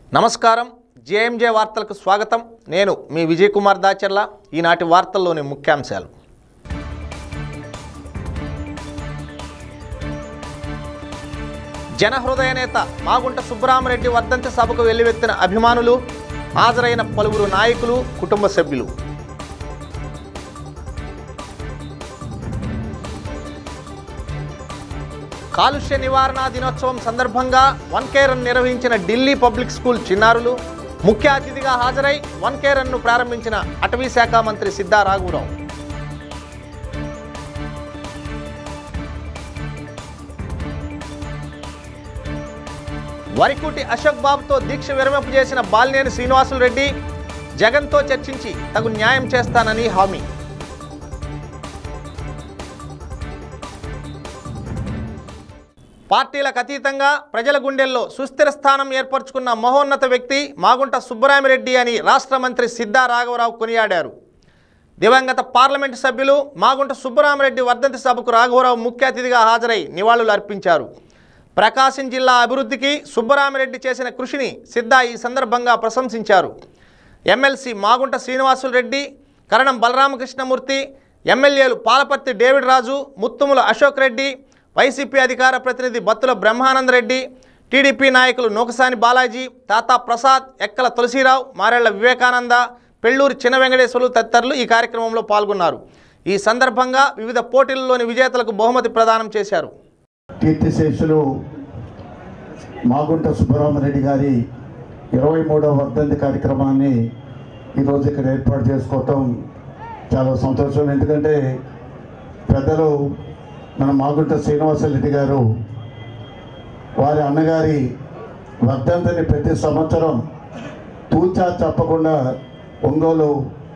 నమస్కారం జేఎంజే వార్తలకు స్వాగతం నేను మీ విజయ్ కుమార్ దాచర్ల ఈనాటి వార్తల్లోని ముఖ్యాంశాలు జనహృదయ నేత మాగుంట సుబ్బరామరెడ్డి వర్ధంతి సభకు వెల్లువెత్తిన అభిమానులు హాజరైన పలువురు నాయకులు కుటుంబ సభ్యులు కాలుష్య నివారణ దినోత్సవం సందర్భంగా వన్ కేరన్ నిర్వహించిన ఢిల్లీ పబ్లిక్ స్కూల్ చిన్నారులు ముఖ్య అతిథిగా హాజరై వన్ కేరన్ను ప్రారంభించిన అటవీ శాఖ మంత్రి సిద్ధా రాఘవరావు వరికుటి అశోక్ బాబుతో దీక్ష విరమింపు చేసిన బాలినేని శ్రీనివాసులు రెడ్డి జగన్తో చర్చించి తగు న్యాయం చేస్తానని హామీ పార్టీలకు అతీతంగా ప్రజల గుండెల్లో సుస్థిర స్థానం ఏర్పరచుకున్న మహోన్నత వ్యక్తి మాగుంట సుబ్బరామిరెడ్డి అని రాష్ట్ర మంత్రి సిద్ధా రాఘవరావు కొనియాడారు దివంగత పార్లమెంటు సభ్యులు మాగుంట సుబ్బరామరెడ్డి వర్ధంతి సభకు రాఘవరావు ముఖ్య అతిథిగా హాజరై నివాళులు అర్పించారు ప్రకాశం జిల్లా అభివృద్ధికి సుబ్బరామిరెడ్డి చేసిన కృషిని సిద్ధా ఈ సందర్భంగా ప్రశంసించారు ఎమ్మెల్సీ మాగుంట శ్రీనివాసులు రెడ్డి కరణం బలరామకృష్ణమూర్తి ఎమ్మెల్యేలు పాలపర్తి డేవిడ్ రాజు ముత్తుముల అశోక్ రెడ్డి వైసీపీ అధికార ప్రతినిధి బత్తుల బ్రహ్మానంద రెడ్డి టీడీపీ నాయకులు నూకసాని బాలాజీ తాతా ప్రసాద్ ఎక్కల తులసీరావు మారెళ్ల వివేకానంద పెళ్ళూరు చిన్న వెంకటేశ్వర్లు తదితరులు ఈ కార్యక్రమంలో పాల్గొన్నారు ఈ సందర్భంగా వివిధ పోటీల్లోని విజేతలకు బహుమతి ప్రదానం చేశారు కీర్తిశేషులు మాగుంట సుబ్బరామరెడ్డి గారి ఇరవై మూడవ వర్ధంతి కార్యక్రమాన్ని ఈరోజు ఇక్కడ ఏర్పాటు చేసుకోవటం చాలా సంతోషం ఎందుకంటే పెద్దలు మన మాగుంట శ్రీనివాసరెడ్డి గారు వారి అన్నగారి వర్ధంతిని ప్రతి సంవత్సరం తూచా తప్పకుండా ఒంగోలు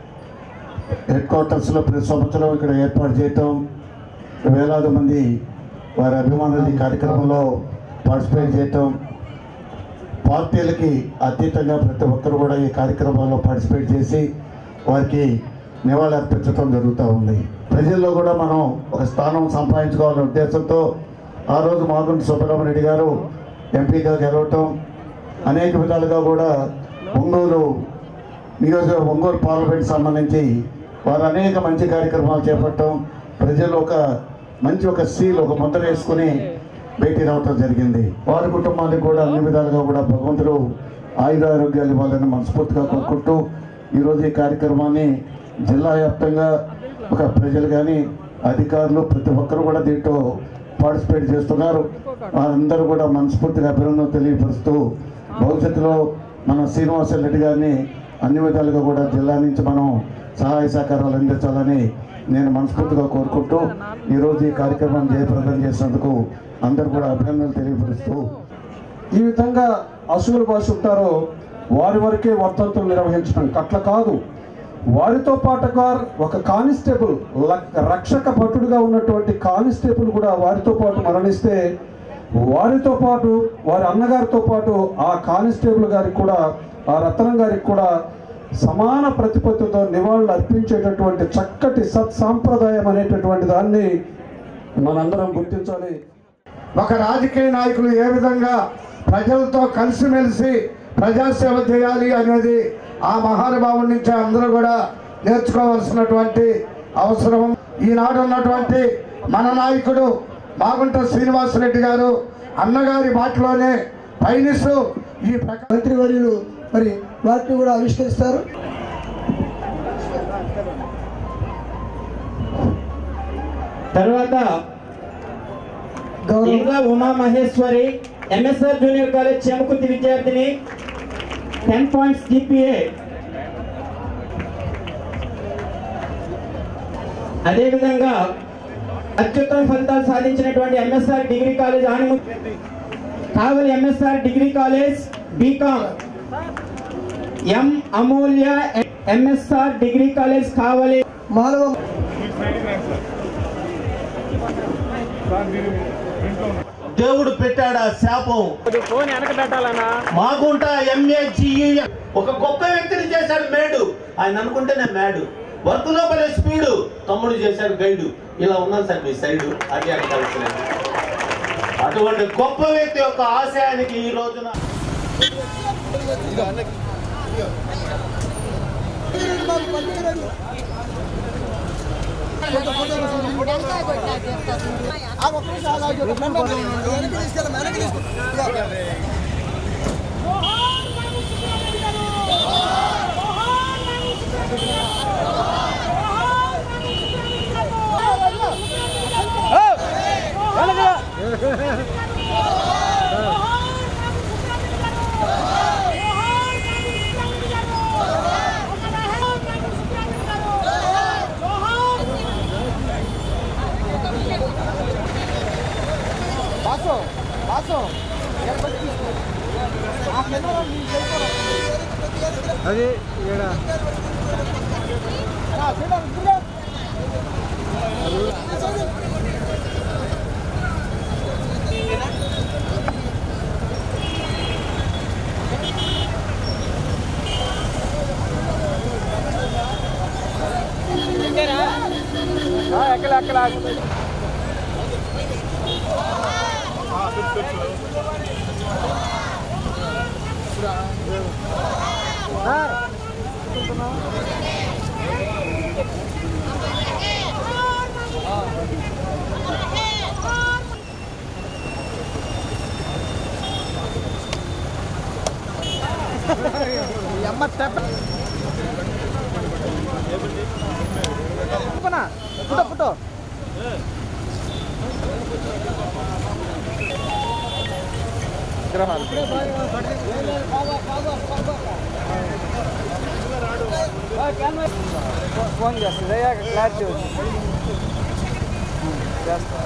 హెడ్ క్వార్టర్స్లో ప్రతి సంవత్సరం ఇక్కడ ఏర్పాటు చేయటం వేలాది మంది వారి అభిమానులు ఈ కార్యక్రమంలో పార్టిసిపేట్ చేయటం పార్టీలకి అతీతంగా ప్రతి ఒక్కరు కూడా ఈ కార్యక్రమంలో పార్టిసిపేట్ చేసి వారికి నివాళి అర్పించడం జరుగుతూ ఉంది ప్రజల్లో కూడా మనం ఒక స్థానం సంపాదించుకోవాలనే ఉద్దేశంతో ఆ రోజు మాగుంటి సుబ్రహ్మణ్యుడి గారు ఎంపీగా గెలవటం అనేక విధాలుగా కూడా ఒంగోలు నియోజక ఒంగోలు పార్లమెంట్ సంబంధించి వారు అనేక మంచి కార్యక్రమాలు చేపట్టడం ప్రజలు ఒక మంచి ఒక సీల్ ఒక ముద్ర వేసుకుని భేటీ రావటం జరిగింది వారి కుటుంబానికి కూడా అన్ని విధాలుగా కూడా భగవంతుడు ఆయుధ ఆరోగ్యాలు ఇవ్వాలని మనస్ఫూర్తిగా కోరుకుంటూ ఈరోజు ఈ కార్యక్రమాన్ని జిల్లా వ్యాప్తంగా ఒక ప్రజలు కానీ అధికారులు ప్రతి ఒక్కరు కూడా దీంట్లో పార్టిసిపేట్ చేస్తున్నారు వారందరూ కూడా మనస్ఫూర్తిగా అభినందన తెలియపరుస్తూ భవిష్యత్తులో మన శ్రీనివాస రెడ్డి గారిని అన్ని విధాలుగా కూడా జిల్లా నుంచి మనం సహాయ సహకారాలు అందించాలని నేను మనస్ఫూర్తిగా కోరుకుంటూ ఈరోజు ఈ కార్యక్రమం జయప్రదం చేసినందుకు అందరూ కూడా అభినందనలు తెలియపరుస్తూ ఈ విధంగా అసూలు భాష ఉంటారో వారి వరకే వర్తంతులు నిర్వహించడం అట్లా కాదు వారితో పాటుగా ఒక కానిస్టేబుల్ లక్- రక్షక భటుడుగా ఉన్నటువంటి కానిస్టేబుల్ కూడా వారితో పాటు మరణిస్తే వారితో పాటు వారి అన్నగారితో పాటు ఆ కానిస్టేబుల్ గారికి కూడా ఆ రత్నం గారికి కూడా సమాన ప్రతిపత్తితో నివాళులు అర్పించేటటువంటి చక్కటి సత్సాంప్రదాయం అనేటటువంటి దాన్ని మనందరం గుర్తించాలి ఒక రాజకీయ నాయకులు ఏ విధంగా ప్రజలతో కలిసిమెలిసి ప్రజాసేవ చేయాలి అనేది ఆ మహానుభావుడి నుంచి అందరూ కూడా నేర్చుకోవాల్సినటువంటి అవసరం ఈనాడు ఉన్నటువంటి మన నాయకుడు మాగుంట శ్రీనివాసరెడ్డి గారు అన్నగారి బాటలోనే పయనిస్తూ ఈ ప్రకా మంత్రివర్యులు మరి వాటిని కూడా ఆవిష్కరిస్తారు తర్వాత గౌరవ Indra Uma Maheshwari MSR junior college Chimakurthi విద్యార్థిని టెన్ పాయింట్స్ జీపీఏ అదేవిధంగా అత్యుత్తమ ఫలితాలు సాధించినటువంటి ఎంఎస్ఆర్ డిగ్రీ కాలేజ్ ఆనిము Kavali MSR degree college BCom M Amulya MSR degree college Kavali మానవ దేవుడు పెట్టాడు ఆ శాపం మాగుంట ఎంఏజియు ఒక గొప్ప వ్యక్తిని చేశాడు మేడు ఆయన అనుకుంటే నేను మేడు వర్క్ లోపల స్పీడు తమ్ముడు చేశాడు గైడు ఇలా ఉన్నాను సార్ మీ సైడు అది అడగాల్సిన అటువంటి గొప్ప వ్యక్తి యొక్క ఆశయానికి ఈ రోజున ఫోన్ చేస్తుంది క్లారిటీ వచ్చింది చేస్తా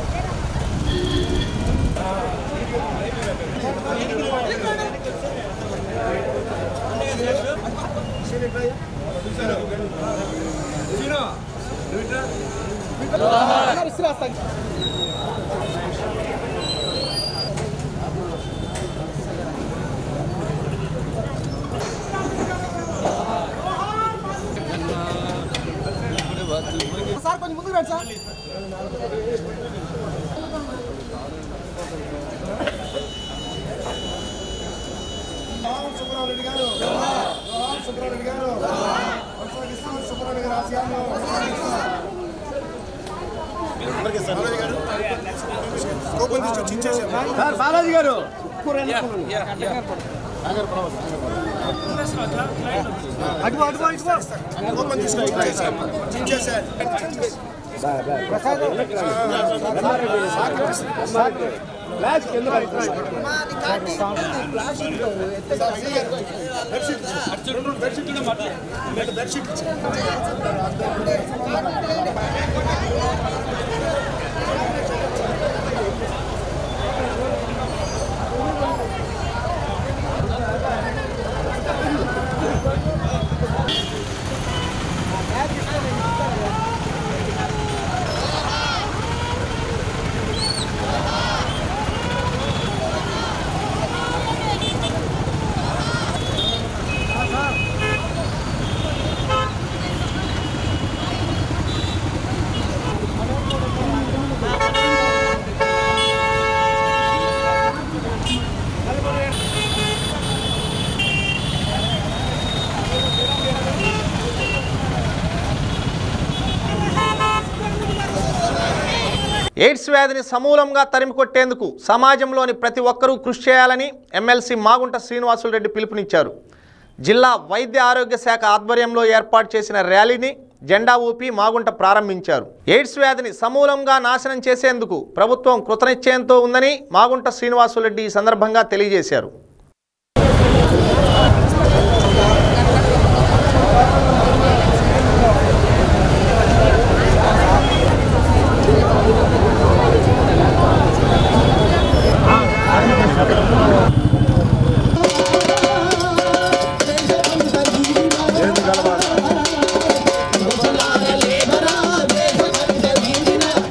ఎయిడ్స్ వ్యాధిని సమూలంగా తరిమికొట్టేందుకు సమాజంలోని ప్రతి ఒక్కరూ కృషి చేయాలని ఎమ్మెల్సీ మాగుంట శ్రీనివాసులు రెడ్డి పిలుపునిచ్చారు జిల్లా వైద్య ఆరోగ్య శాఖ ఆధ్వర్యంలో ఏర్పాటు చేసిన ర్యాలీని జెండా ఊపి మాగుంట ప్రారంభించారు ఎయిడ్స్ వ్యాధిని సమూలంగా నాశనం చేసేందుకు ప్రభుత్వం కృతనిశ్చయంతో ఉందని మాగుంట శ్రీనివాసులరెడ్డి ఈ సందర్భంగా తెలియజేశారు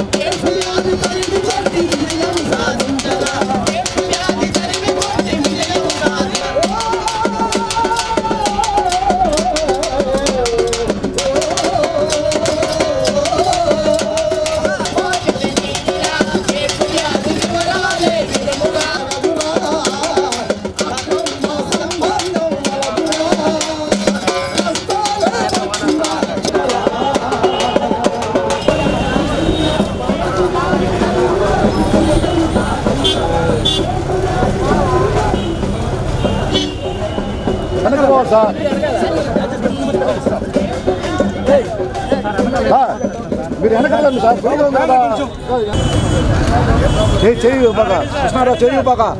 Thank you. మీరు వెనకాలండి సార్ దూరం ఉంది కదా. చెయ్యి చెయ్యి బాగా కృష్ణారావు చెయ్యి బాగా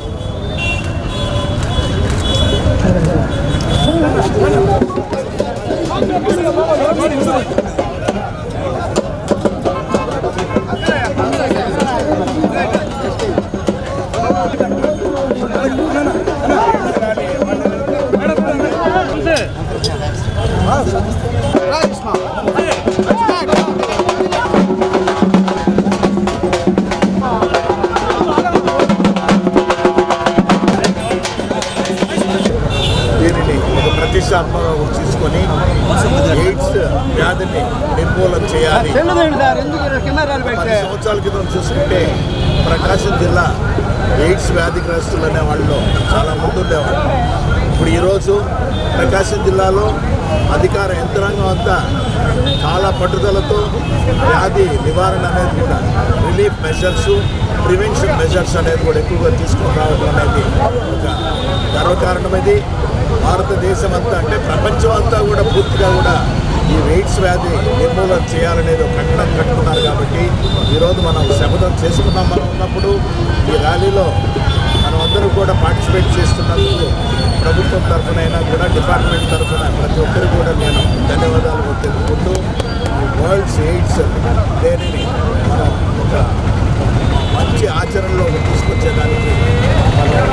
దీనిని ఒక ప్రతిష్టాత్మకంగా తీసుకొని ఎయిడ్స్ వ్యాధిని నిర్మూలన చేయాలి పది సంవత్సరాల క్రితం చూసుకుంటే ప్రకాశం జిల్లా ఎయిడ్స్ వ్యాధిగ్రస్తులు అనే వాళ్ళు చాలా ముందుండేవారు ఇప్పుడు ఈరోజు ప్రకాశం జిల్లాలో అధికార యంత్రాంగం అంతా చాలా పట్టుదలతో వ్యాధి నివారణ అనేది కూడా రిలీఫ్ మెజర్స్ ప్రివెన్షన్ మెజర్స్ అనేది కూడా ఎక్కువగా తీసుకొని రావడం అనేది ఒక గర్వకారణం ఇది భారతదేశం అంతా అంటే ప్రపంచం అంతా కూడా పూర్తిగా కూడా ఈ ఎయిడ్స్ వ్యాధి నిర్మూలన చేయాలనేది ఒక కంకణం కట్టుకున్నారు కాబట్టి ఈరోజు మనం శపథం చేసుకున్నాం మనం ఉన్నప్పుడు ఈ ర్యాలీలో మనం అందరూ కూడా పార్టిసిపేట్ చేస్తున్నందుకు ప్రభుత్వం తరఫునైనా కూడా డిపార్ట్మెంట్ తరఫున ప్రతి ఒక్కరు కూడా నేను ధన్యవాదాలు తెలుపుకుంటూ ఈ వరల్డ్స్ ఎయిడ్స్ దేనిని మనం ఒక మంచి ఆచరణలో తీసుకొచ్చేదానికి మనం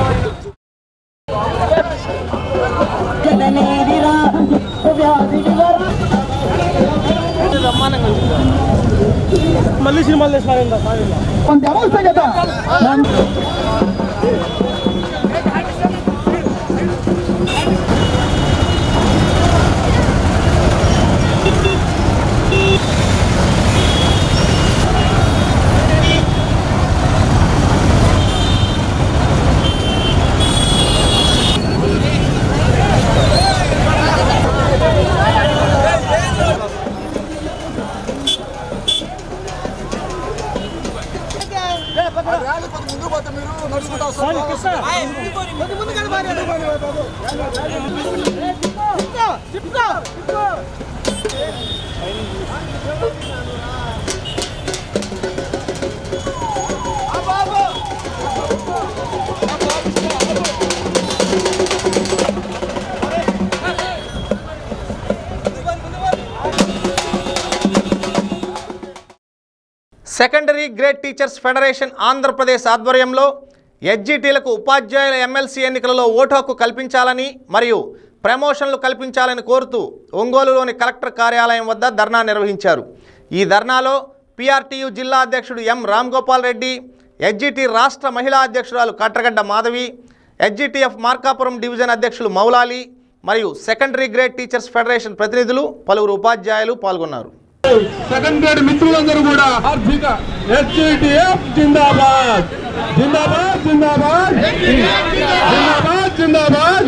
మళ్ళీ సినిమాలు తెచ్చినారు కొంత అవస్థ కదా secondary grade teachers federation Andhra Pradesh ఆధ్వర్యంలో ఎస్జిటీలకు ఉపాధ్యాయుల ఎమ్మెల్సీ ఎన్నికలలో ఓటు హక్కు కల్పించాలని మరియు ప్రమోషన్లు కల్పించాలని కోరుతూ ఒంగోలులోని కలెక్టర్ కార్యాలయం వద్ద ధర్నా నిర్వహించారు ఈ ధర్నాలో పిఆర్టీయు జిల్లా అధ్యక్షుడు ఎం రామ్ గోపాల్ రెడ్డి ఎస్జిటి రాష్ట్ర మహిళా అధ్యక్షురాలు కట్రగడ్డ మాధవి ఎస్జిటిఎఫ్ మార్కాపురం డివిజన్ అధ్యక్షులు మౌలాలి మరియు సెకండరీ గ్రేడ్ టీచర్స్ ఫెడరేషన్ ప్రతినిధులు పలువురు ఉపాధ్యాయులు పాల్గొన్నారు సెకండ్ గ్రేడ్ మిత్రులందరూ కూడా ఆర్థిక హెచ్డిఎఫ్ జిందాబాద్ జిందాబాద్ జిందాబాద్ జిందాబాద్ జిందాబాద్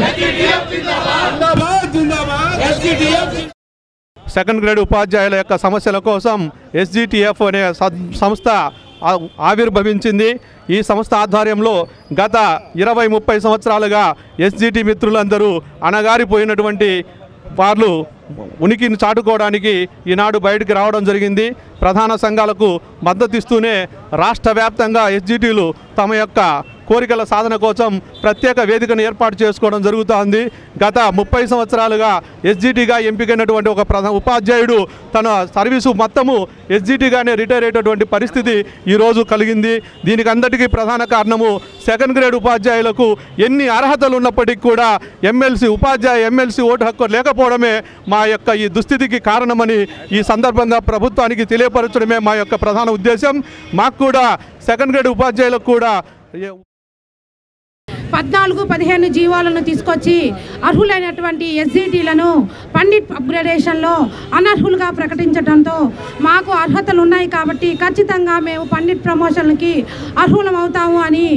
జిందాబాద్ జిందాబాద్ సెకండ్ గ్రేడ్ ఉపాధ్యాయుల యొక్క సమస్యల కోసం ఎస్జిటిఎఫ్ అనే సద్- సంస్థ ఆ- ఆవిర్భవించింది ఈ సంస్థ ఆధ్వర్యంలో గత ఇరవై ముప్పై సంవత్సరాలుగా ఎస్జిటి మిత్రులందరూ అణగారిపోయినటువంటి వాళ్ళు ఉనికిని చాటుకోవడానికి ఈనాడు బయటికి రావడం జరిగింది ప్రధాన సంఘాలకు మద్దతు ఇస్తూనే రాష్ట్ర వ్యాప్తంగా ఎస్జిటీలు తమ యొక్క కోరికల సాధన కోసం ప్రత్యేక వేదికను ఏర్పాటు చేసుకోవడం జరుగుతోంది గత ముప్పై సంవత్సరాలుగా ఎస్జిటిగా ఎంపికైనటువంటి ఒక ప్రధాన ఉపాధ్యాయుడు తన సర్వీసు మొత్తము ఎస్జిటిగానే రిటైర్ అయ్యేటటువంటి పరిస్థితి ఈరోజు కలిగింది దీనికి అందరికీ ప్రధాన కారణము సెకండ్ గ్రేడ్ ఉపాధ్యాయులకు ఎన్ని అర్హతలు ఉన్నప్పటికీ కూడా ఎమ్మెల్సీ ఉపాధ్యాయ ఎమ్మెల్సీ ఓటు హక్కు లేకపోవడమే మా యొక్క ఈ దుస్థితికి కారణమని ఈ సందర్భంగా ప్రభుత్వానికి తెలియపరచడమే మా యొక్క ప్రధాన ఉద్దేశం మాకు కూడా సెకండ్ గ్రేడ్ ఉపాధ్యాయులకు కూడా ఏ- పద్నాలుగు పదిహేను జీవాలను తీసుకొచ్చి అర్హులైనటువంటి ఎస్జిటీలను పండిట్ అప్గ్రేడేషన్లో అనర్హులుగా ప్రకటించడంతో మాకు అర్హతలు ఉన్నాయి కాబట్టి ఖచ్చితంగా మేము పండిట్ ప్రమోషన్లకి అర్హులం అవుతాము అని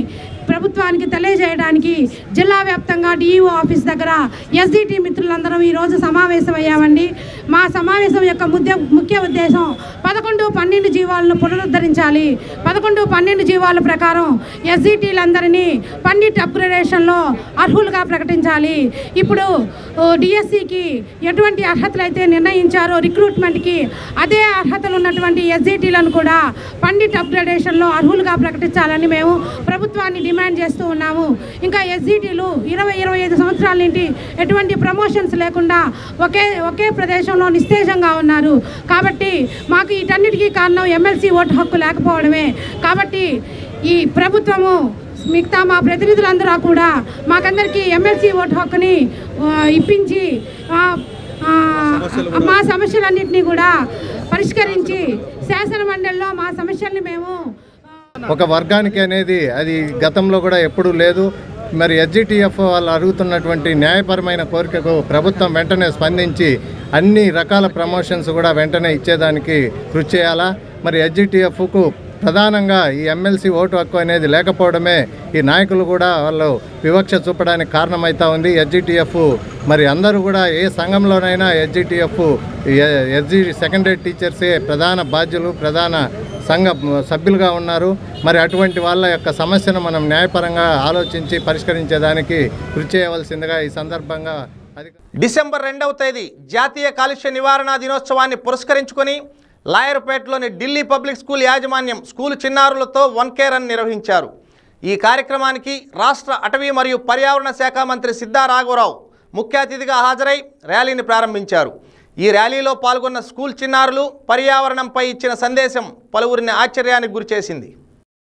ప్రభుత్వానికి తెలియజేయడానికి జిల్లా వ్యాప్తంగా డిఈఓ ఆఫీస్ దగ్గర ఎస్డిటి మిత్రులందరం ఈరోజు సమావేశమయ్యామండి మా సమావేశం యొక్క ముద్ద ముఖ్య ఉద్దేశం పదకొండు పన్నెండు జీవాలను పునరుద్ధరించాలి పదకొండు పన్నెండు జీవాల ప్రకారం ఎస్జిటీలందరినీ పండిట్ అప్గ్రేడేషన్లో అర్హులుగా ప్రకటించాలి ఇప్పుడు డిఎస్సికి ఎటువంటి అర్హతలు అయితే నిర్ణయించారో రిక్రూట్మెంట్కి అదే అర్హతలు ఉన్నటువంటి ఎస్జిటీలను కూడా పండిట్ అప్గ్రేడేషన్లో అర్హులుగా ప్రకటించాలని మేము ప్రభుత్వాన్ని డిమాండ్ చేస్తూ ఉన్నాము ఇంకా ఎస్జిటీలు ఇరవై ఇరవై ఐదు సంవత్సరాల నుండి ఎటువంటి ప్రమోషన్స్ లేకుండా ఒకే ఒకే ప్రదేశంలో నిస్తేజంగా ఉన్నారు కాబట్టి మాకు వీటన్నిటికీ కారణం ఎమ్మెల్సీ ఓటు హక్కు లేకపోవడమే కాబట్టి ఈ ప్రభుత్వము మిగతా మా ప్రతినిధులందరూ కూడా మాకందరికీ ఎమ్మెల్సీ ఓటు హక్కుని ఆ, ఇప్పించి ఆ, ఆ, మా సమస్యలన్నింటినీ కూడా పరిష్కరించి శాసన మండలిలో మా సమస్యల్ని మేము ఒక వర్గానికి అనేది అది గతంలో కూడా ఎప్పుడూ లేదు మరి ఎస్జిటిఎఫ్ వాళ్ళు అడుగుతున్నటువంటి న్యాయపరమైన కోరికకు ప్రభుత్వం వెంటనే స్పందించి అన్ని రకాల ప్రమోషన్స్ కూడా వెంటనే ఇచ్చేదానికి కృషి చేయాలా మరి ఎస్జిటిఎఫ్కు ప్రధానంగా ఈ ఎమ్మెల్సీ ఓటు హక్కు అనేది లేకపోవడమే ఈ నాయకులు కూడా వాళ్ళు వివక్ష చూపడానికి కారణమవుతా ఉంది ఎస్జిటిఎఫ్ మరి అందరూ కూడా ఏ సంఘంలోనైనా ఎస్జిటిఎఫ్ ఎస్జి సెకండరీ టీచర్సే ప్రధాన బాధ్యులు ప్రధాన సంఘ సభ్యులుగా ఉన్నారు మరి అటువంటి వాళ్ళ యొక్క సమస్యను మనం న్యాయపరంగా ఆలోచించి పరిష్కరించేదానికి కృషి చేయవలసిందిగా ఈ సందర్భంగా డిసెంబర్ రెండవ తేదీ జాతీయ కాలుష్య నివారణ దినోత్సవాన్ని పురస్కరించుకొని లాయర్పేటలోని ఢిల్లీ పబ్లిక్ స్కూల్ యాజమాన్యం స్కూల్ చిన్నారులతో వన్ కే రన్ నిర్వహించారు ఈ కార్యక్రమానికి రాష్ట్ర అటవీ మరియు పర్యావరణ శాఖ మంత్రి సిద్ధా రాఘవరావు ముఖ్య అతిథిగా హాజరై ర్యాలీని ప్రారంభించారు ఈ ర్యాలీలో పాల్గొన్న స్కూల్ చిన్నారులు పర్యావరణంపై ఇచ్చిన సందేశం పలువురిని ఆశ్చర్యానికి గురిచేసింది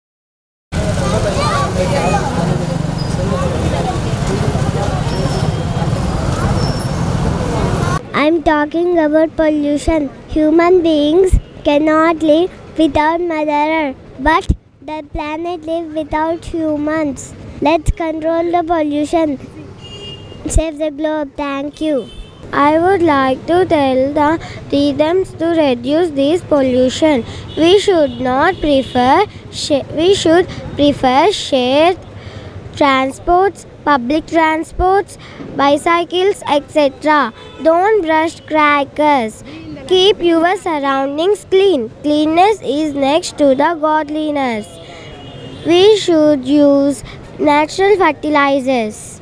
I'm talking about pollution. Human beings cannot live without Mother Earth, but the planet lives without humans. Let's control the pollution. Save the globe. Thank you. I would like to tell the reasons to reduce this pollution. We should not prefer sh- we should prefer shared transports, public transports, bicycles, etc. Don't brush crackers. Keep your surroundings clean. Cleanness is next to the godliness. We should use natural fertilizers.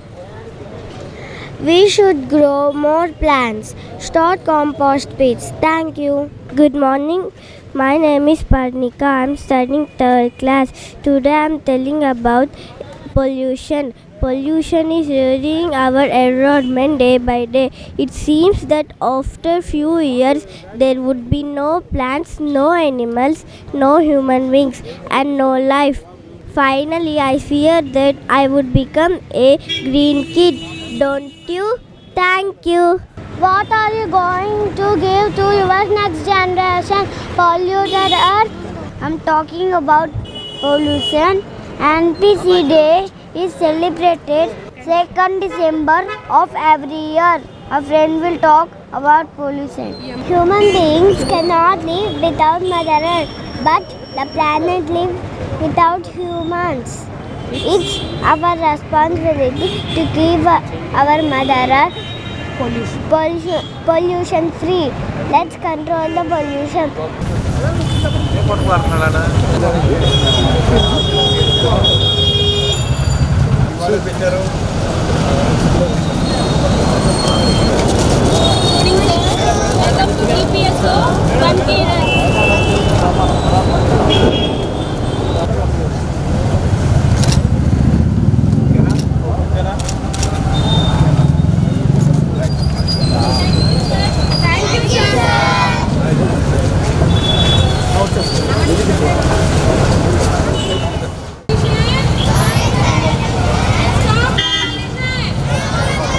We should grow more plants. Start compost pits. Thank you. Good morning. My name is Parnika. I'm studying third class. Today I'm telling about pollution. Pollution is ruining our environment day by day. It seems that after few years there would be no plants, no animals, no human beings, and no life. Finally, I fear that I would become a green kid. Don't you? Thank you. What are you going to give to your next generation? Polluted earth? I'm talking about pollution. NPC Day is celebrated 2nd December of every year. A friend will talk about pollution. Human beings cannot live without Mother Earth, but the planet lives without humans. It's our responsibility to keep our Mother Earth pollution, pollution free. Let's control the pollution.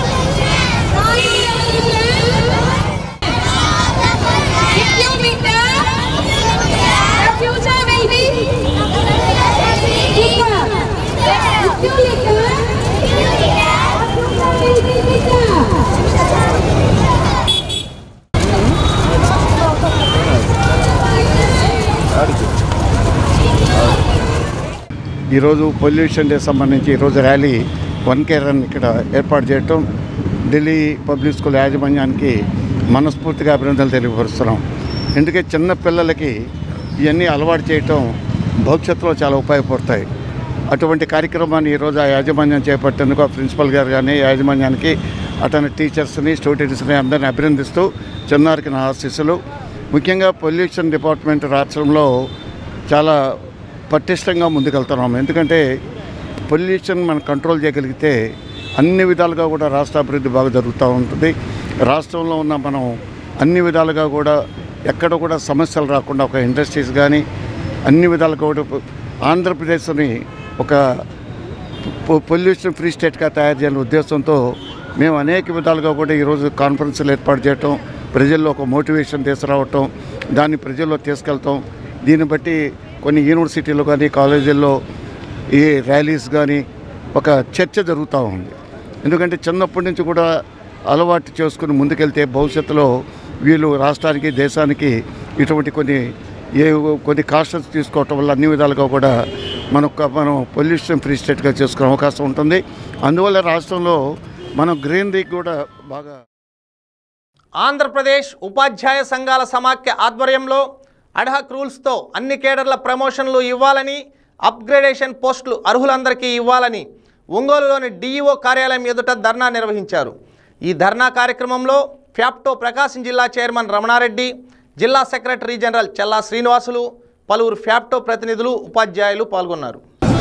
If you meet us, ఈరోజు pollution day సంబంధించి ఈరోజు rally one K run ఇక్కడ ఏర్పాటు చేయటం Delhi public school యాజమాన్యానికి మనస్ఫూర్తిగా అభినందనలు తెలియపరుస్తున్నాం ఎందుకంటే చిన్న పిల్లలకి ఇవన్నీ అలవాటు చేయటం భవిష్యత్తులో చాలా ఉపయోగపడతాయి అటువంటి కార్యక్రమాన్ని ఈరోజు ఆ యాజమాన్యం చేపట్టేందుకు ఆ ప్రిన్సిపల్ గారు కానీ యాజమాన్యానికి అతని టీచర్స్ని స్టూడెంట్స్ని అందరిని అభినందిస్తూ చిన్నారికి నా ఆశీస్సులు ముఖ్యంగా పొల్యూషన్ డిపార్ట్మెంట్ రాష్ట్రంలో చాలా పటిష్టంగా ముందుకెళ్తున్నాం ఎందుకంటే పొల్యూషన్ మనం కంట్రోల్ చేయగలిగితే అన్ని విధాలుగా కూడా రాష్ట్ర అభివృద్ధి బాగా జరుగుతూ ఉంటుంది రాష్ట్రంలో ఉన్న మనం అన్ని విధాలుగా కూడా ఎక్కడ కూడా సమస్యలు రాకుండా ఒక ఇండస్ట్రీస్ కానీ అన్ని విధాలుగా కూడా ఆంధ్రప్రదేశ్ని ఒక పొ- పొల్యూషన్ ఫ్రీ స్టేట్గా తయారు చేయాలనే ఉద్దేశంతో మేము అనేక విధాలుగా కూడా ఈరోజు కాన్ఫరెన్స్లు ఏర్పాటు చేయటం ప్రజల్లో ఒక మోటివేషన్ తీసుకురావటం దాన్ని ప్రజల్లో తీసుకెళ్తాం దీన్ని బట్టి కొన్ని యూనివర్సిటీలు కానీ కాలేజీల్లో ఈ ర్యాలీస్ కానీ ఒక చర్చ జరుగుతూ ఉంది ఎందుకంటే చిన్నప్పటి నుంచి కూడా అలవాటు చేసుకుని ముందుకెళ్తే భవిష్యత్తులో వీళ్ళు రాష్ట్రానికి దేశానికి ఇటువంటి కొన్ని ఏ కొన్ని కాస్టల్స్ తీసుకోవటం వల్ల అన్ని విధాలుగా కూడా మనకు మనం పొల్యూషన్ ఫ్రీ స్టేట్గా చేసుకునే అవకాశం ఉంటుంది అందువల్ల రాష్ట్రంలో మనం గ్రీనరీ కూడా బాగా ఆంధ్రప్రదేశ్ ఉపాధ్యాయ సంఘాల సమాఖ్య ఆధ్వర్యంలో అడ్హక్ రూల్స్తో అన్ని కేడర్ల ప్రమోషన్లు ఇవ్వాలని అప్గ్రేడేషన్ పోస్టులు అర్హులందరికీ ఇవ్వాలని ఒంగోలులోని డీఈఓ కార్యాలయం ఎదుట ధర్నా నిర్వహించారు ఈ ధర్నా కార్యక్రమంలో ఫ్యాప్టో ప్రకాశం జిల్లా చైర్మన్ రమణారెడ్డి జిల్లా సెక్రటరీ జనరల్ చెల్లా శ్రీనివాసులు పలువురు ఫ్యాప్టో ప్రతినిధులు ఉపాధ్యాయులు పాల్గొన్నారు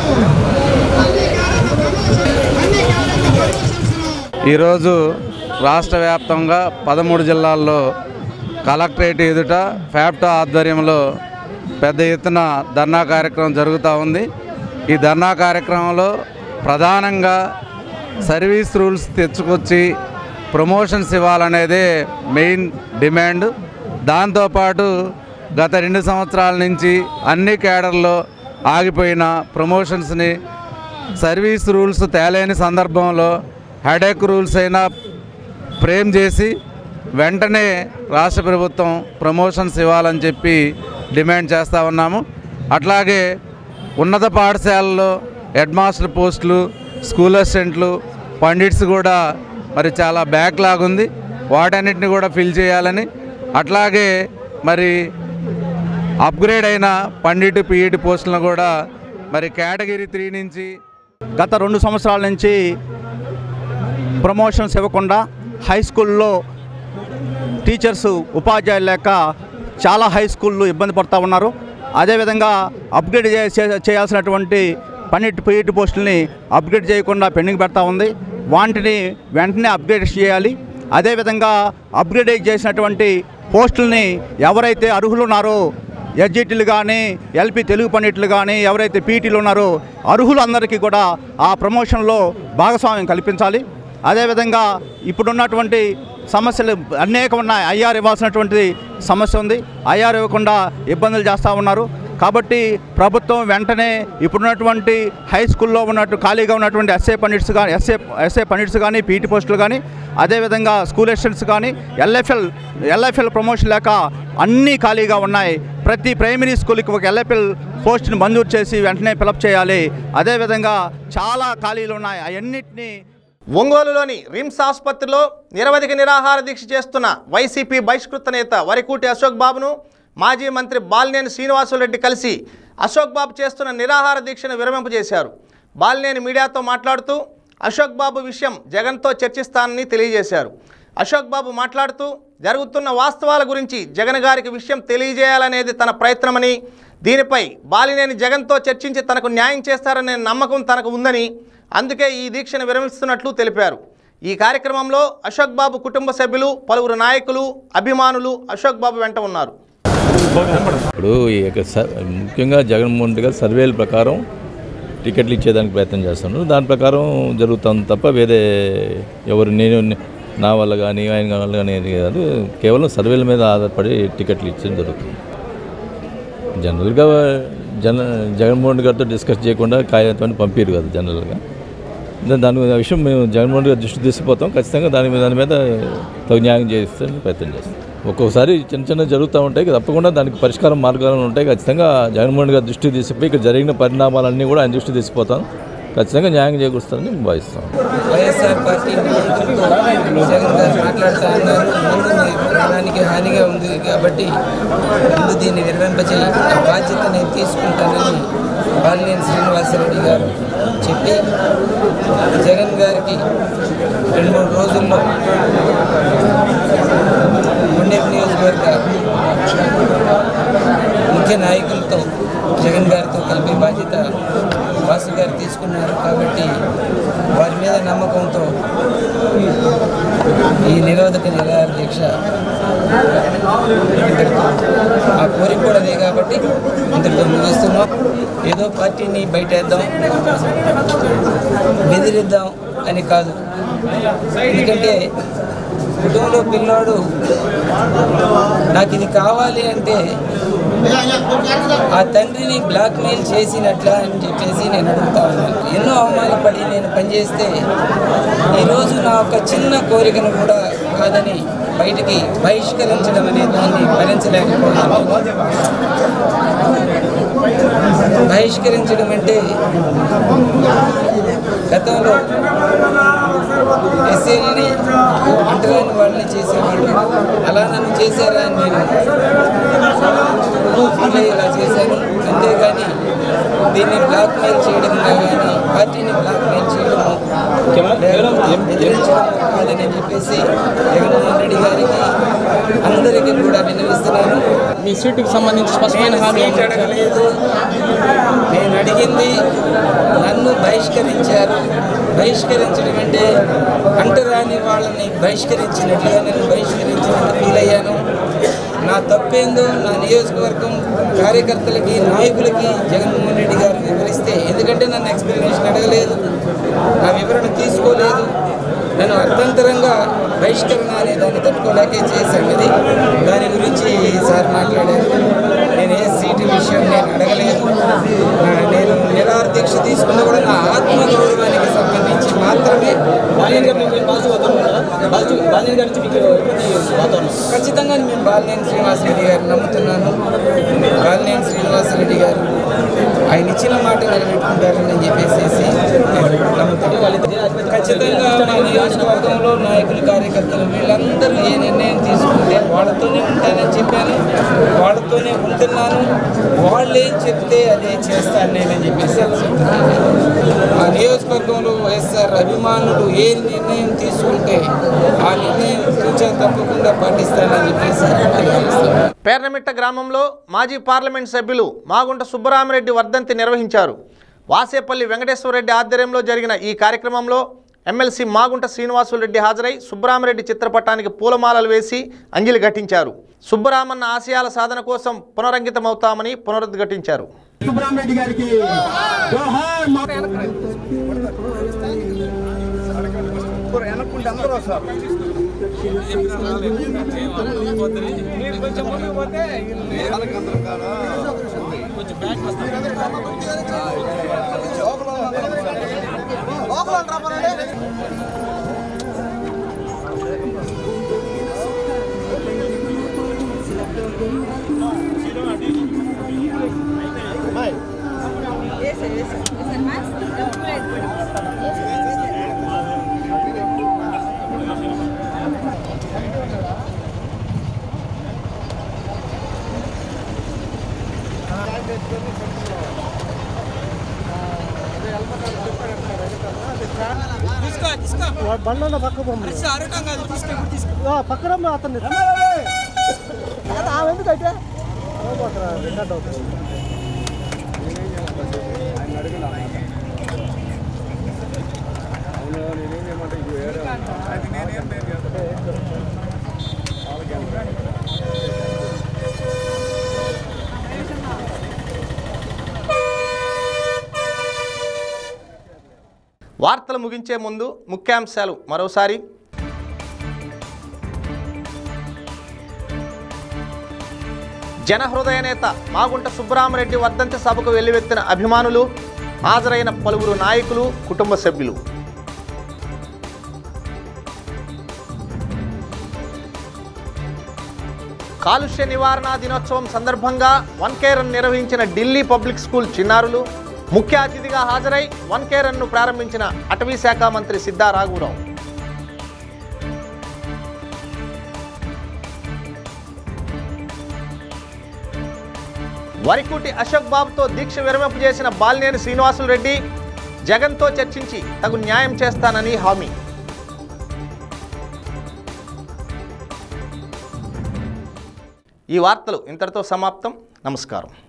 ఈరోజు రాష్ట్ర వ్యాప్తంగా పదమూడు జిల్లాల్లో కలెక్టరేట్ ఎదుట ఫ్యాప్టో ఆధ్వర్యంలో పెద్ద ఎత్తున ధర్నా కార్యక్రమం జరుగుతూ ఉంది ఈ ధర్నా కార్యక్రమంలో ప్రధానంగా సర్వీస్ రూల్స్ తెచ్చుకొచ్చి ప్రమోషన్స్ ఇవ్వాలనేదే మెయిన్ డిమాండ్ దాంతోపాటు గత రెండు సంవత్సరాల నుంచి అన్ని కేడర్లో ఆగిపోయిన ప్రమోషన్స్ని సర్వీస్ రూల్స్ తేలేని సందర్భంలో హెడేక్ రూల్స్ అయినా ఫ్రేమ్ చేసి వెంటనే రాష్ట్ర ప్రభుత్వం ప్రమోషన్స్ ఇవ్వాలని చెప్పి డిమాండ్ చేస్తూ ఉన్నాము అట్లాగే ఉన్నత పాఠశాలల్లో హెడ్ మాస్టర్ పోస్టులు స్కూల్ అసిస్టెంట్లు పండిట్స్ కూడా మరి చాలా బ్యాక్లాగ్ ఉంది వాటన్నిటిని కూడా ఫిల్ చేయాలని అట్లాగే మరి అప్గ్రేడ్ అయిన పండిట్ పీఈటి పోస్టులను కూడా మరి కేటగిరీ త్రీ నుంచి గత రెండు సంవత్సరాల నుంచి ప్రమోషన్స్ ఇవ్వకుండా హై స్కూల్లో టీచర్స్ ఉపాధ్యాయులు లేక చాలా హై స్కూళ్ళు ఇబ్బంది పడుతూ ఉన్నారు అదేవిధంగా అప్గ్రేడ్ చే- చే- చేయాల్సినటువంటి పన్నెండు పీఈటీ పోస్టుల్ని అప్గ్రేడ్ చేయకుండా పెండింగ్ పెడతా ఉంది వాటిని వెంటనే అప్గ్రేడ్ చేయాలి అదేవిధంగా అప్గ్రేడ్ చేసినటువంటి పోస్టుల్ని ఎవరైతే అర్హులు ఉన్నారో ఎస్జిటీలు కానీ ఎల్పి తెలుగు పండిట్లు కానీ ఎవరైతే పీటీలు ఉన్నారో అర్హులందరికీ కూడా ఆ ప్రమోషన్లో భాగస్వామ్యం కల్పించాలి అదేవిధంగా ఇప్పుడున్నటువంటి సమస్యలు అనేక ఉన్నాయి ఐఆర్ ఇవ్వాల్సినటువంటి సమస్య ఉంది ఐఆర్ ఇవ్వకుండా ఇబ్బందులు చేస్తూ ఉన్నారు కాబట్టి ప్రభుత్వం వెంటనే ఇప్పుడున్నటువంటి హై స్కూల్లో ఉన్నట్టు ఖాళీగా ఉన్నటువంటి ఎస్ఏ పండిట్స్ కానీ ఎస్ఏ ఎస్ఏ పండిట్స్ కానీ పీటీ పోస్టులు కానీ అదేవిధంగా స్కూల్ అసిస్టెంట్స్ కానీ ఎల్ఎఫ్ఎల్ ఎల్ఎఫ్ఎల్ ప్రమోషన్ లేక అన్నీ ఖాళీగా ఉన్నాయి ప్రతి ప్రైమరీ స్కూల్కి ఒక ఎల్ఎఫ్ఎల్ పోస్ట్ని మంజూరు చేసి వెంటనే ఫిలప్ చేయాలి అదేవిధంగా చాలా ఖాళీలు ఉన్నాయి అవన్నిటినీ ఒంగోలులోని రిమ్స్ ఆసుపత్రిలో నిరవధిక నిరాహార దీక్ష చేస్తున్న వైసీపీ బహిష్కృత నేత వరికూటి అశోక్ బాబును మాజీ మంత్రి బాలినేని శ్రీనివాసులరెడ్డి కలిసి అశోక్ బాబు చేస్తున్న నిరాహార దీక్షను విరమింపజేశారు బాలినేని మీడియాతో మాట్లాడుతూ అశోక్ బాబు విషయం జగన్తో చర్చిస్తానని తెలియజేశారు అశోక్ బాబు మాట్లాడుతూ జరుగుతున్న వాస్తవాల గురించి జగన్ గారికి విషయం తెలియజేయాలనేది తన ప్రయత్నమని దీనిపై బాలినేని జగన్తో చర్చించి తనకు న్యాయం చేస్తారనే నమ్మకం తనకు ఉందని అందుకే ఈ దీక్షను విరమిస్తున్నట్లు తెలిపారు ఈ కార్యక్రమంలో అశోక్ బాబు కుటుంబ సభ్యులు పలువురు నాయకులు అభిమానులు అశోక్ బాబు వెంట ఉన్నారు ఇప్పుడు ఈ యొక్క స- ముఖ్యంగా జగన్మోహన్ రెడ్డి గారు సర్వేల ప్రకారం టికెట్లు ఇచ్చేదానికి ప్రయత్నం చేస్తున్నారు దాని ప్రకారం జరుగుతుంది తప్ప వేరే ఎవరు నేను నా వల్ల కానీ ఆయన వల్ల కానీ ఏది కాదు కేవలం సర్వేల మీద ఆధారపడి టికెట్లు ఇచ్చడం జరుగుతుంది జనరల్గా జన జగన్మోహన్ రెడ్డి గారితో డిస్కస్ చేయకుండా కాగితాన్ని పంపారు కదా జనరల్గా దా- దాని మీద- ఆ విషయం మేము జగన్మోహన్ రెడ్డి గారి దృష్టి తీసుకుపోతాం ఖచ్చితంగా దాని మీద దాని మీద తగు న్యాయం చేస్తే ప్రయత్నం చేస్తాం ఒక్కొక్కసారి చిన్న చిన్న జరుగుతూ ఉంటాయి తప్పకుండా దానికి పరిష్కారం మార్గాలు ఉంటాయి ఖచ్చితంగా జగన్మోహన్ రెడ్డి గారి దృష్టి తీసుకుపోయి ఇక్కడ జరిగిన పరిణామాలన్నీ కూడా ఆయన దృష్టి తీసుకుపోతాం ఖచ్చితంగా న్యాయం చేకూరుస్తారని భావిస్తాం వైఎస్ఆర్ పార్టీ నాయకులతో జగన్ గారు మాట్లాడుతూ ఉన్నారు ముందు మీ ప్రాణానికి హానిగా ఉంది కాబట్టి ముందు దీన్ని నిర్వహింపచేయి ఆ బాధ్యత నేను తీసుకుంటానని బాలినేని శ్రీనివాసరెడ్డి గారు చెప్పి జగన్ గారికి రెండు మూడు రోజుల్లో గుండెపు నియోజకవర్గ ముఖ్య నాయకులతో జగన్ గారితో కలిపి బాధ్యత వాసు గారు తీసుకున్నారు కాబట్టి వారి మీద నమ్మకంతో ఈ నిరోధక నిరాహార దీక్ష ఇంతటితో ఆ కోరిక కూడా అదే కాబట్టి ఇంతటితో ముగిస్తున్నాం ఏదో పార్టీని బయటేద్దాం బెదిరిద్దాం అని కాదు ఎందుకంటే కుటుంబంలో పిల్లాడు నాకు ఇది కావాలి అంటే ఆ తండ్రిని బ్లాక్మెయిల్ చేసినట్లా అని చెప్పేసి నేను అడుగుతా ఉన్నాను ఎన్నో అవమానపడి నేను పనిచేస్తే ఈరోజు నా ఒక చిన్న కోరికను కూడా కాదని బయటికి బహిష్కరించడం అనే దాన్ని భరించలేకపోతున్నాను బహిష్కరించడం అంటే గతంలో ఎస్సీలని అంటరాని వాళ్ళని చేసేవాళ్ళు అలా నన్ను చేశారా అని నేను ఫీల్ అయ్యి ఇలా చేశాను అంతేగాని దీన్ని బ్లాక్మెయిల్ చేయడం కానీ పార్టీని బ్లాక్మెయిల్ చేయడము లేకపోతే బెదిరించడం కాదని చెప్పేసి జగన్మోహన్ రెడ్డి గారికి అందరికీ కూడా విన్నవిస్తున్నాను మీ సీటుకు సంబంధించి స్పష్టమైన హామీ సీట్ అడగలేదు నేను అడిగింది నన్ను బహిష్కరించారు బహిష్కరించడం అంటే అంటరాని వాళ్ళని బహిష్కరించినట్లుగా నన్ను బహిష్కరించినట్టు ఫీల్ అయ్యాను నా తప్పేందో నా నియోజకవర్గం కార్యకర్తలకి నాయకులకి జగన్మోహన్ రెడ్డి గారు వివరిస్తే ఎందుకంటే నన్ను ఎక్స్ప్లెనేషన్ అడగలేదు నా వివరణ తీసుకోలేదు నేను అర్థంతరంగా బహిష్కరణ అనే దాన్ని తట్టుకోలేకే చేశాను ఇది దాని గురించి సార్ మాట్లాడారు నేను ఏ సీటు విషయం నేను అడగలేదు నా- నేను నిరాహార దీక్ష తీసుకున్నా కూడా నా ఆత్మగౌరవానికి సంబంధించి మాత్రమే ఖచ్చితంగా మేము బాలినేని శ్రీనివాసరెడ్డి గారు నమ్ముతున్నాను బాలినేని శ్రీనివాసరెడ్డి గారు ఆయన ఇచ్చిన మాట నిలబెట్టుకుంటారని చెప్పేసి నేను నమ్ముతున్నాను ఖచ్చితంగా మా నియోజకవర్గంలో నాయకులు కార్యకర్తలు వీళ్ళందరూ ఏ నిర్ణయం తీసుకుంటే వాళ్ళతోనే ఉంటానని చెప్పాను వాళ్ళతోనే ఉంటున్నాను వాళ్ళు ఏం చెప్తే అదే చేస్తాను నేనని చెప్పేసి చెప్తున్నాను ఆ నియోజకవర్గంలో వైఎస్ఆర్ అభిమానులు ఏ నిర్ణయం తీసుకుంటే ఆ నిర్ణయం తూచా తప్పకుండా పాటిస్తానని చెప్పేసి తెలియజేస్తాను పేర్నమిట్ట గ్రామంలో మాజీ పార్లమెంట్ సభ్యులు మాగుంట సుబ్బరామిరెడ్డి వర్ధంతి నిర్వహించారు వాసేపల్లి వెంకటేశ్వరరెడ్డి ఆధ్వర్యంలో జరిగిన ఈ కార్యక్రమంలో ఎమ్మెల్సీ మాగుంట శ్రీనివాసులరెడ్డి హాజరై సుబ్బరామిరెడ్డి చిత్రపటానికి పూలమాలలు వేసి అంజలి ఘటించారు సుబ్బరామన్న ఆశయాల సాధన కోసం పునరంకితమవుతామని పునరుద్ఘాటించారు సుబ్రహ్మరెడ్డి గారికి జోహార్ మా- బండ్లో పక్క బొమ్మ పక్కన అతన్ని ఆమె ఎందుకంటే రికార్డ్ అవుతుంది వార్తలు ముగించే ముందు ముఖ్యాంశాలు మరోసారి జనహృదయ నేత మాగుంట సుబ్బరామరెడ్డి వర్ధంతి సభకు వెల్లువెత్తిన అభిమానులు హాజరైన పలువురు నాయకులు కుటుంబ సభ్యులు కాలుష్య నివారణ దినోత్సవం సందర్భంగా వన్ కేరన్ నిర్వహించిన ఢిల్లీ పబ్లిక్ స్కూల్ చిన్నారులు ముఖ్య అతిథిగా హాజరై వన్ కేరన్ను ప్రారంభించిన అటవీ శాఖ మంత్రి సిద్ధా రాఘవరావు వరికుటి అశోక్ బాబుతో దీక్ష విరమింపు చేసిన బాలినేని శ్రీనివాసులు రెడ్డి జగన్తో చర్చించి తగు న్యాయం చేస్తానని హామీ ఈ వార్తలు ఇంతటితో సమాప్తం నమస్కారం